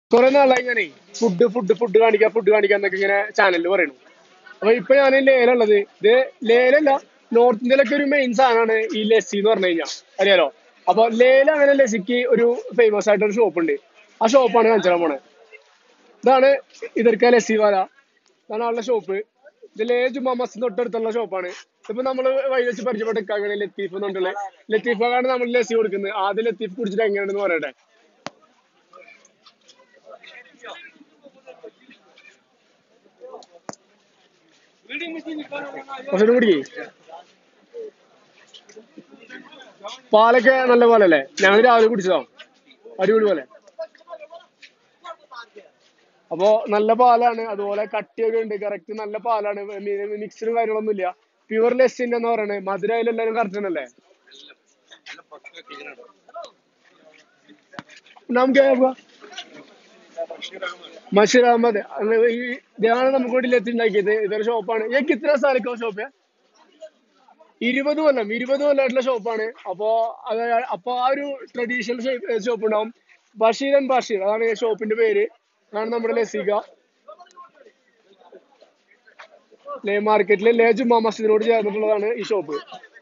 കുറെ നാളായി ഞാനേ ഫുഡ് ഫുഡ് ഫുഡ് കാണിക്കാം ഫുഡ് കാണിക്കാം എന്നൊക്കെ ഇങ്ങനെ ചാനലിൽ പറയുന്നു അപ്പൊ ഇപ്പൊ ഞാൻ ലേലുള്ളത് ഇത് ലേലല്ല നോർത്ത് ഇന്ത്യയിലൊക്കെ ഒരു മെയിൻ സാധനമാണ് ഈ ലസ്സി എന്ന് പറഞ്ഞു കഴിഞ്ഞാൽ അറിയാലോ അപ്പൊ ലേല അങ്ങനെ ലസ്സിക്ക് ഒരു ഫേമസ് ആയിട്ടൊരു ഷോപ്പ് ഉണ്ട് ആ ഷോപ്പാണ് കാണിച്ചാൽ പോണേ ഇതാണ് ഇതൊക്കെ ലസ്സി വാല ഇതാണ് ആളുടെ ഷോപ്പ് ഇത് ലേ ജുമാ മസ്ജിദ് തൊട്ടടുത്തുള്ള ഷോപ്പാണ് ഇപ്പൊ നമ്മള് വഴി വെച്ച് പരിചയപ്പെട്ട ഇക്കാക്കാണ് ലത്തീഫ് എന്നുള്ളത് ലത്തീഫാണ് നമ്മൾ ലസ്സി കൊടുക്കുന്നത് ആദ്യം ലത്തീഫ് കുടിച്ചിട്ട് എങ്ങനെയാണെന്ന് പറയട്ടെ കുറച്ചുകൂടി കുടിക്കേ പാലൊക്കെ നല്ല പാലല്ലേ ഞങ്ങൾ രാവിലെ കുടിച്ചതാ അടിപൊളി പോലെ അപ്പോ നല്ല പാലാണ് അതുപോലെ കട്ടിയൊക്കെ ഉണ്ട് കറക്റ്റ് നല്ല പാലാണ് മിക്സറും കാര്യങ്ങളൊന്നും ഇല്ല പ്യുവർ ലെസ്സിന്റെ എന്ന് പറയുന്നത് മധുരയിൽ എല്ലാരും കറക്റ്റ് അല്ലേ നാം കേൾക്കുക മഷീർ അഹമ്മദ് അന്ന് ഈ ഇതാണ് നമുക്ക് വേണ്ടി ലെത്തി ഉണ്ടാക്കിയത് ഇതൊരു ഷോപ്പാണ് ഈ കിത്ര സാലിക്കോ ഷോപ്പ് ഇരുപത് കൊല്ലം ഇരുപത് കൊല്ലമായിട്ടുള്ള ഷോപ്പാണ് അപ്പോ അത് അപ്പൊ ആ ഒരു ട്രഡീഷണൽ ഷോപ്പ് ഉണ്ടാവും ബഷീർ ആൻഡ് ബഷീർ അതാണ് ഈ ഷോപ്പിന്റെ പേര് അതാണ് നമ്മുടെ ലസിക ലേ മാർക്കറ്റിലെ ലേ ജുമാ മസ്ജിദിനോട് ചേർന്നിട്ടുള്ളതാണ് ഈ ഷോപ്പ്